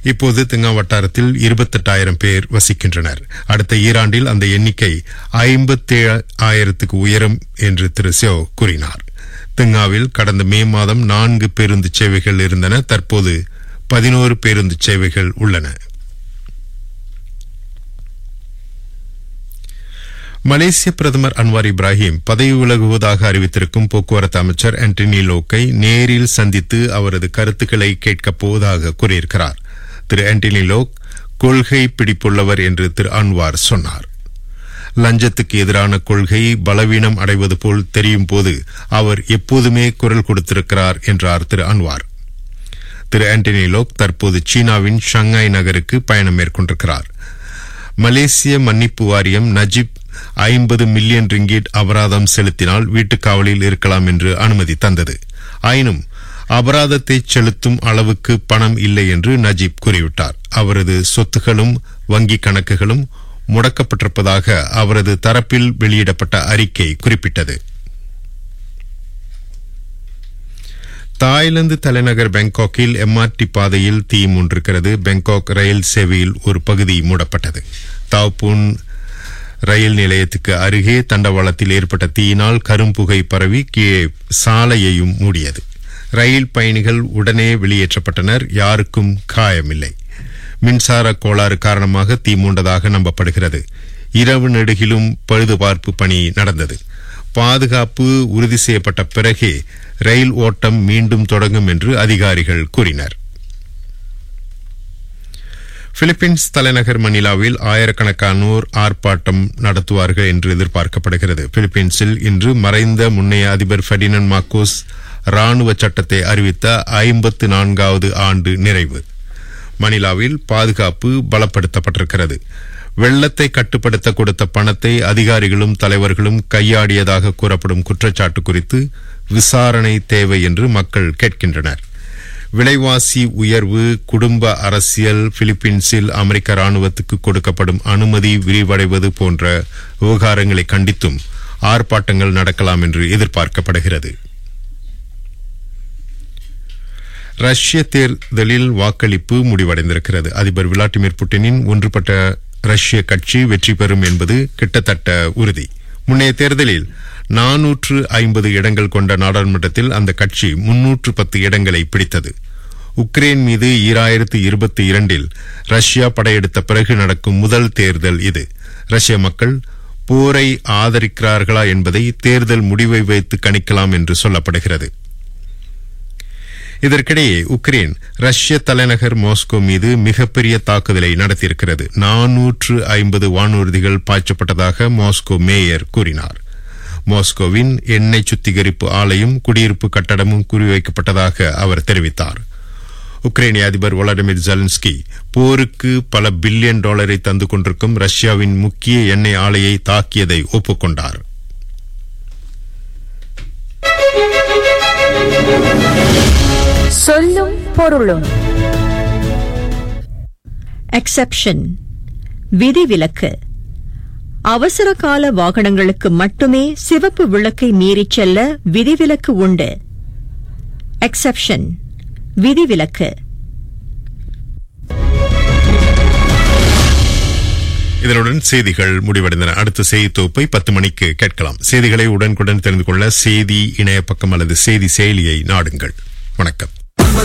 இப்போது திங்கா வட்டாரத்தில் இருபத்தெட்டாயிரம் பேர் வசிக்கின்றனர் அடுத்த ஈராண்டில் அந்த எண்ணிக்கை ஐம்பத்தேழு ஆயிரத்துக்கு உயரும் என்று திரு சியோ கூறினார் திங்காவில் கடந்த மே மாதம் நான்கு பேருந்து சேவைகள் இருந்தன தற்போது பதினோரு பேருந்து சேவைகள் உள்ளன மலேசிய பிரதமர் அன்வார் இப்ராஹிம் பதவி விலகுவதாக அறிவித்திருக்கும் போக்குவரத்து அமைச்சர் ஆண்டனி லோக்கை நேரில் சந்தித்து அவரது கருத்துக்களை கேட்கப் போவதாக கூறியிருக்கிறார் திரு ஆண்டனி லோக் கொள்கை பிடிப்புள்ளவர் என்று திரு அன்வார் சொன்னார் லஞ்சத்துக்கு எதிரான கொள்கை பலவீனம் அடைவது போல் தெரியும் போது அவர் எப்போதுமே குரல் கொடுத்திருக்கிறார் என்றார் திரு அன்வார் திரு ஆண்டனி லோக் தற்போது சீனாவின் ஷங்காய் நகருக்கு பயணம் மேற்கொண்டிருக்கிறார் மலேசிய மன்னிப்பு வாரியம் நஜிப் ஐம்பது மில்லியன் ரிங்கிட் அபராதம் செலுத்தினால் வீட்டுக் காவலில் இருக்கலாம் என்று அனுமதி தந்தது ஆயினும் அபராதத்தை செலுத்தும் அளவுக்கு பணம் இல்லை என்று நஜீப் கூறிவிட்டார் அவரது சொத்துகளும் வங்கிக் கணக்குகளும் முடக்கப்பட்டிருப்பதாக அவரது தரப்பில் வெளியிடப்பட்ட அறிக்கை குறிப்பிட்டது தாய்லாந்து தலைநகர் பாங்காக்கில் எம்ஆர்டி பாதையில் தீ மூன்றிருக்கிறது பாங்காக் ரயில் சேவையில் ஒரு பகுதி மூடப்பட்டது தாவ்பூன் ரயில் நிலையத்துக்கு அருகே தண்டவாளத்தில் ஏற்பட்ட தீயினால் கரும்புகை பரவி கீழே சாலையையும் மூடியது ரயில் பயணிகள் உடனே வெளியேற்றப்பட்டனர் யாருக்கும் காயமில்லை மின்சார கோளாறு காரணமாக தீ மூண்டதாக நம்பப்படுகிறது இரவு நெடுகிலும் பழுதுபார்ப்பு பணி நடந்தது பாதுகாப்பு உறுதி செய்யப்பட்ட பிறகே ரயில் ஓட்டம் மீண்டும் தொடங்கும் என்று அதிகாரிகள் கூறினர் பிலிப்பீன்ஸ் தலைநகர் மணிலாவில் ஆயிரக்கணக்கானோர் ஆர்ப்பாட்டம் நடத்துவார்கள் என்று எதிர்பார்க்கப்படுகிறது பிலிப்பீன்ஸில் இன்று மறைந்த முன்னைய அதிபர் ஃபெர்டினன் மார்க்கோஸ் ராணுவ சட்டத்தை அறிவித்த ஐம்பத்து நான்காவது ஆண்டு நிறைவு மணிலாவில் பாதுகாப்பு பலப்படுத்தப்பட்டிருக்கிறது வெள்ளத்தை கட்டுப்படுத்த கொடுத்த பணத்தை அதிகாரிகளும் தலைவர்களும் கையாடியதாக கூறப்படும் குற்றச்சாட்டு குறித்து விசாரணை தேவை என்று மக்கள் கேட்கின்றனர் விலைவாசி உயர்வு குடும்ப அரசியல் பிலிப்பீன்ஸில் அமெரிக்க ராணுவத்துக்கு கொடுக்கப்படும் அனுமதி விரிவடைவது போன்ற விவகாரங்களை கண்டித்தும் ஆர்ப்பாட்டங்கள் நடக்கலாம் என்று எதிர்பார்க்கப்படுகிறது ரஷ்ய தேர்தலில் வாக்களிப்பு முடிவடைந்திருக்கிறது அதிபர் விளாடிமிர் புட்டினின் ஒன்றுபட்ட ரஷ்ய கட்சி வெற்றி பெறும் என்பது கிட்டத்தட்ட உறுதி முன்னைய தேர்தலில் நானூற்று ஐம்பது இடங்கள் கொண்ட நாடாளுமன்றத்தில் அந்த கட்சி முன்னூற்று பத்து இடங்களை பிடித்தது உக்ரைன் மீது ஈராயிரத்து இருபத்தி இரண்டில் ரஷ்யா படையெடுத்த பிறகு நடக்கும் முதல் தேர்தல் இது ரஷ்ய மக்கள் போரை ஆதரிக்கிறார்களா என்பதை தேர்தல் முடிவை வைத்து கணிக்கலாம் என்று சொல்லப்படுகிறது இதற்கிடையே உக்ரைன் ரஷ்ய தலைநகர் மாஸ்கோ மீது மிகப்பெரிய தாக்குதலை நடத்தியிருக்கிறது நானூற்று ஐம்பது வானூர்திகள் பாய்ச்சப்பட்டதாக மாஸ்கோ மேயர் கூறினார் மாஸ்கோவின் எண்ணெய் சுத்திகரிப்பு ஆலையும் குடியிருப்பு கட்டடமும் குறிவைக்கப்பட்டதாக அவர் தெரிவித்தார் உக்ரைனிய அதிபர் வளாடிமிர் ஜெலன்ஸ்கி போருக்கு பல பில்லியன் டாலரை தந்து கொண்டிருக்கும் ரஷ்யாவின் முக்கிய எண்ணெய் ஆலையை தாக்கியதை ஒப்புக்கொண்டார் சொல்லும் பொருளும் எக்ஸெப்ஷன் விதிவிலக்கு அவசர கால வாகனங்களுக்கு மட்டுமே சிவப்பு விளக்கை மீறிச் செல்ல விதிவிலக்கு உண்டு எக்ஸெப்ஷன் விதிவிலக்கு இதனுடன் செய்திகள் முடிவடைந்தன அடுத்த செய்தி தொகுப்பை பத்து மணிக்கு கேட்கலாம் செய்திகளை உடனுக்குடன் தெரிந்து கொள்ள செய்தி இணைய பக்கம் அல்லது செய்தி செயலியை நாடுங்கள் வணக்கம்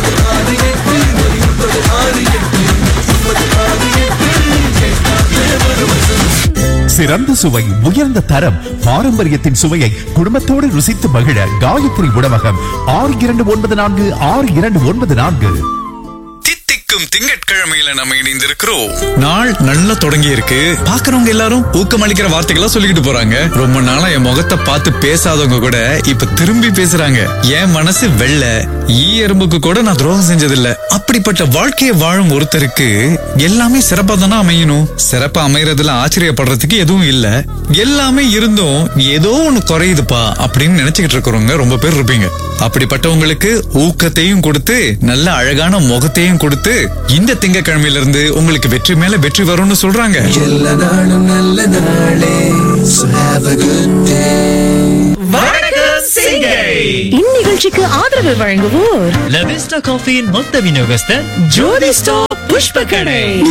சிறந்த சுவை உயர்ந்த தரம் பாரம்பரியத்தின் சுவையை குடும்பத்தோடு ருசித்து மகிழ காயத்ரி உணவகம் ஆறு இரண்டு ஒன்பது நான்கு ஆறு இரண்டு ஒன்பது நான்கு தித்திக்கும் திங்கட்கிழமையில நம்ம இணைந்திருக்கிறோம் நாள் நல்லா தொடங்கி இருக்கு பாக்குறவங்க எல்லாரும் ஊக்கமளிக்கிற வார்த்தைகளா சொல்லிக்கிட்டு போறாங்க ரொம்ப நாளா என் முகத்தை பார்த்து பேசாதவங்க கூட இப்ப திரும்பி பேசுறாங்க என் மனசு வெள்ள ஈ எறும்புக்கு கூட நான் துரோகம் செஞ்சதில்ல அப்படிப்பட்ட வாழ்க்கையை வாழும் ஒருத்தருக்கு எல்லாமே சிறப்பா தானே அமையணும் சிறப்பா அமையறதுல ஆச்சரியப்படுறதுக்கு எதுவும் இல்ல எல்லாமே இருந்தும் ஏதோ ஒண்ணு குறையுதுப்பா அப்படின்னு நினைச்சுக்கிட்டு இருக்கிறவங்க ரொம்ப பேர் இருப்பீங்க அப்படிப்பட்டவங்களுக்கு ஊக்கத்தையும் கொடுத்து நல்ல அழகான முகத்தையும் கொடுத்து இந்த திங்கக்கிழமையில இருந்து உங்களுக்கு வெற்றி மேல வெற்றி வரும்னு சொல்றாங்க எல்லா நாளும் நல்ல நாளே So have a good day இந்நிகழ்ச்சிக்கு ஆதரவு வழங்குவோர் லவிஸ்டா காஃபியின் மொத்த விநியோகஸ்தர் ஜோதி ஸ்டாப் புஷ்ப கடை